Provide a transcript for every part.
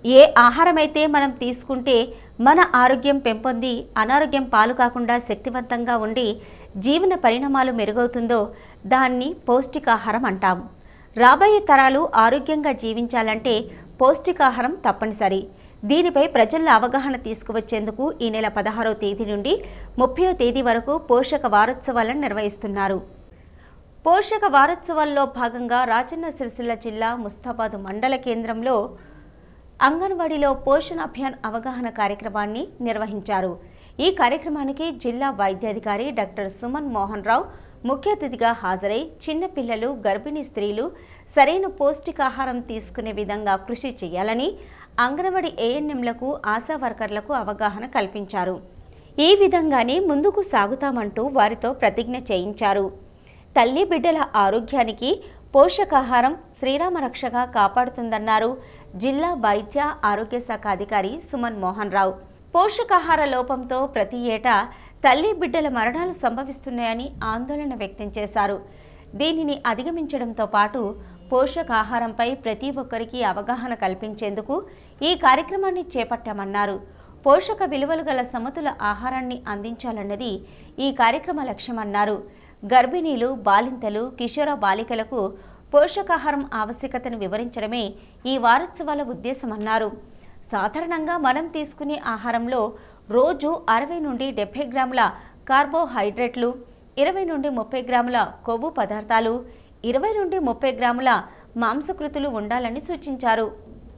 ఏ ఆహారమైతే మనం తీసుకుంటే మన ఆరోగ్యం పెంపొంది అనారోగ్యం పాలు కాకుండా శక్తివంతంగా ఉండి జీవన పరిణామాలు మెరుగవుతుందో దాన్ని పౌష్టికాహారం అంటాం రాబోయే తరాలు ఆరోగ్యంగా జీవించాలంటే పౌష్టికాహారం తప్పనిసరి దీనిపై ప్రజల్లో అవగాహన తీసుకువచ్చేందుకు ఈ నెల పదహారో తేదీ నుండి ముప్పయో తేదీ వరకు పోషక వారోత్సవాలను నిర్వహిస్తున్నారు పోషక వారోత్సవాల్లో భాగంగా రాజన్న సిరిసిల్ల జిల్లా ముస్తాబాద్ మండల కేంద్రంలో అంగన్వాడీలో పోషణ అభియాన్ అవగాహన కార్యక్రమాన్ని నిర్వహించారు ఈ కార్యక్రమానికి జిల్లా వైద్యాధికారి డాక్టర్ సుమన్ మోహన్ రావు ముఖ్య అతిథిగా హాజరై చిన్నపిల్లలు గర్భిణీ స్త్రీలు సరైన పౌష్టికాహారం తీసుకునే విధంగా కృషి చేయాలని అంగన్వాడీ ఏఎన్ఎంలకు ఆశా వర్కర్లకు అవగాహన కల్పించారు ఈ విధంగానే ముందుకు సాగుతామంటూ వారితో ప్రతిజ్ఞ చేయించారు తల్లి బిడ్డల ఆరోగ్యానికి పోషకాహారం శ్రీరామ రక్షగా కాపాడుతుందన్నారు జిల్లా వైద్య ఆరోగ్య శాఖ అధికారి సుమన్ మోహన్ రావు పోషకాహార లోపంతో ప్రతి ఏటా తల్లి బిడ్డల మరణాలు సంభవిస్తున్నాయని ఆందోళన వ్యక్తం చేశారు దీనిని అధిగమించడంతో పాటు పోషకాహారంపై ప్రతి ఒక్కరికి అవగాహన కల్పించేందుకు ఈ కార్యక్రమాన్ని చేపట్టామన్నారు పోషక విలువలు గల సమతుల ఆహారాన్ని అందించాలన్నది ఈ కార్యక్రమ లక్ష్యమన్నారు గర్భిణీలు బాలింతలు కిషోర బాలికలకు పోషకాహారం ఆవశ్యకతను వివరించడమే ఈ వారోత్సవాల ఉద్దేశమన్నారు సాధారణంగా మనం తీసుకునే ఆహారంలో రోజు అరవై నుండి డెబ్బై గ్రాముల కార్బోహైడ్రేట్లు ఇరవై నుండి ముప్పై గ్రాముల కొవ్వు పదార్థాలు ఇరవై నుండి ముప్పై గ్రాముల మాంసకృతులు ఉండాలని సూచించారు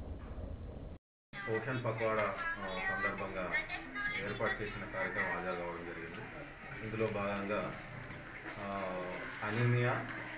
ఓషన్ పక్వాడా ఆ, సందర్భంగా ఏర్పాటు చేసిన కార్యక్రమం హాజరు కావడం జరిగింది ఇందులో భాగంగా అనీమియా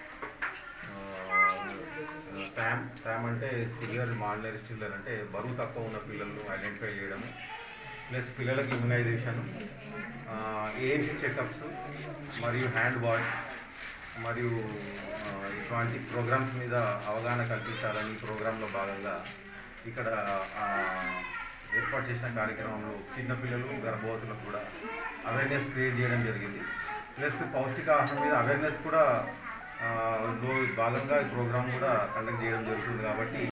శామ్ శామ్ అంటే సివియర్ మాల్నరీ చిల్డ్రన్ అంటే బరువు తక్కువ ఉన్న పిల్లలను ఐడెంటిఫై చేయడం ప్లస్ పిల్లలకి ఇమ్యునైజేషన్ ఏజ్ చెకప్స్ మరియు హ్యాండ్ వాష్ మరియు ఆ, ఇటువంటి ప్రోగ్రామ్స్ మీద అవగాహన కల్పించాలని ఈ ప్రోగ్రాంలో భాగంగా ఇక్కడ ఆ, ఏర్పాటు చేసిన కార్యక్రమంలో చిన్నపిల్లలు గర్భవతులకు కూడా అవేర్నెస్ క్రియేట్ చేయడం జరిగింది ప్లస్ పౌష్టికాహారం మీద అవేర్నెస్ కూడా ఆ, లో భాగంగా ఈ ప్రోగ్రామ్ కూడా కండక్ట్ చేయడం జరుగుతుంది కాబట్టి